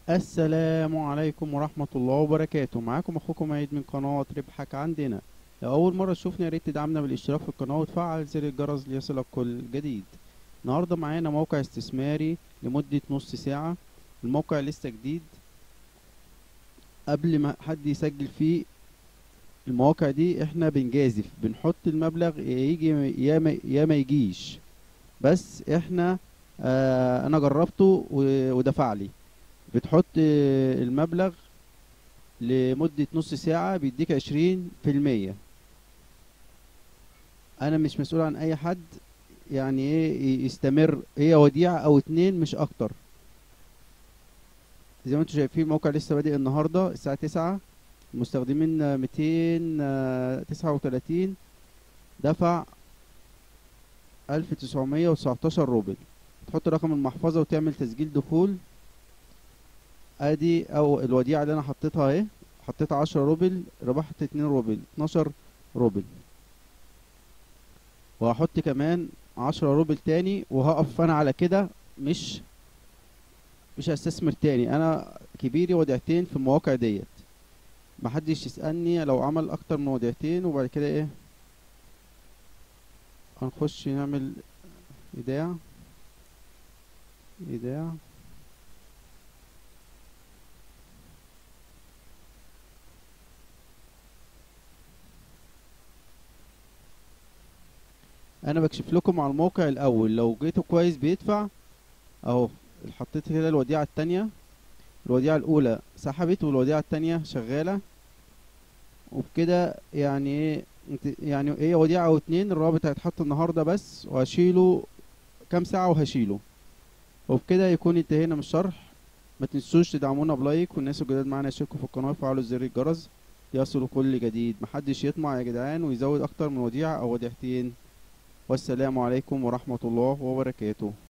السلام عليكم ورحمة الله وبركاته معاكم اخوكم عيد من قناة ربحك عندنا لو اول مرة تشوفنا يا ريت تدعمنا بالاشتراك في القناة وتفعل زر الجرس ليصلك كل جديد النهاردة معانا موقع استثماري لمدة نص ساعة الموقع لسه جديد قبل ما حد يسجل فيه المواقع دي احنا بنجازف بنحط المبلغ يا يجي يا ما, يا ما يجيش بس احنا آه انا جربته و- ودفع لي بتحط آه، المبلغ لمدة نص ساعة بيديك عشرين في المية انا مش مسؤول عن اي حد يعني ايه ي- يستمر هي وديعة او اتنين مش اكتر زي ما انتم شايفين الموقع لسه بادئ النهاردة الساعة تسعة المستخدمين ميتين تسعة وتلاتين دفع ألف تسعمية وتسعتاشر روبل تحط رقم المحفظة وتعمل تسجيل دخول ادي او الوديعة اللي انا حطيتها اهي حطيت عشرة روبل ربحت اتنين روبل اتناشر روبل وهحط كمان عشرة روبل تاني وهقف انا على كده مش مش هستثمر تاني انا كبيري وديعتين في المواقع ديت محدش يسألني لو عمل اكتر من وديعتين وبعد كده ايه هنخش نعمل ايداع ايداع انا بكشف لكم على الموقع الاول لو جيته كويس بيدفع اهو حطيت كده الوديعة التانية الوديعة الاولى سحبت والوديعة التانية شغالة وبكده يعني ايه انت- يعني ايه وديعة او اتنين الرابط هيتحط النهاردة بس وهشيله كام ساعة وهشيله وبكده يكون انتهينا من الشرح ما تنسوش تدعمونا بلايك والناس الجداد معانا يشتركوا في القناة ويفعلوا زر الجرس ليصلوا كل جديد محدش يطمع يا جدعان ويزود اكتر من وديعة او وديعتين والسلام عليكم ورحمة الله وبركاته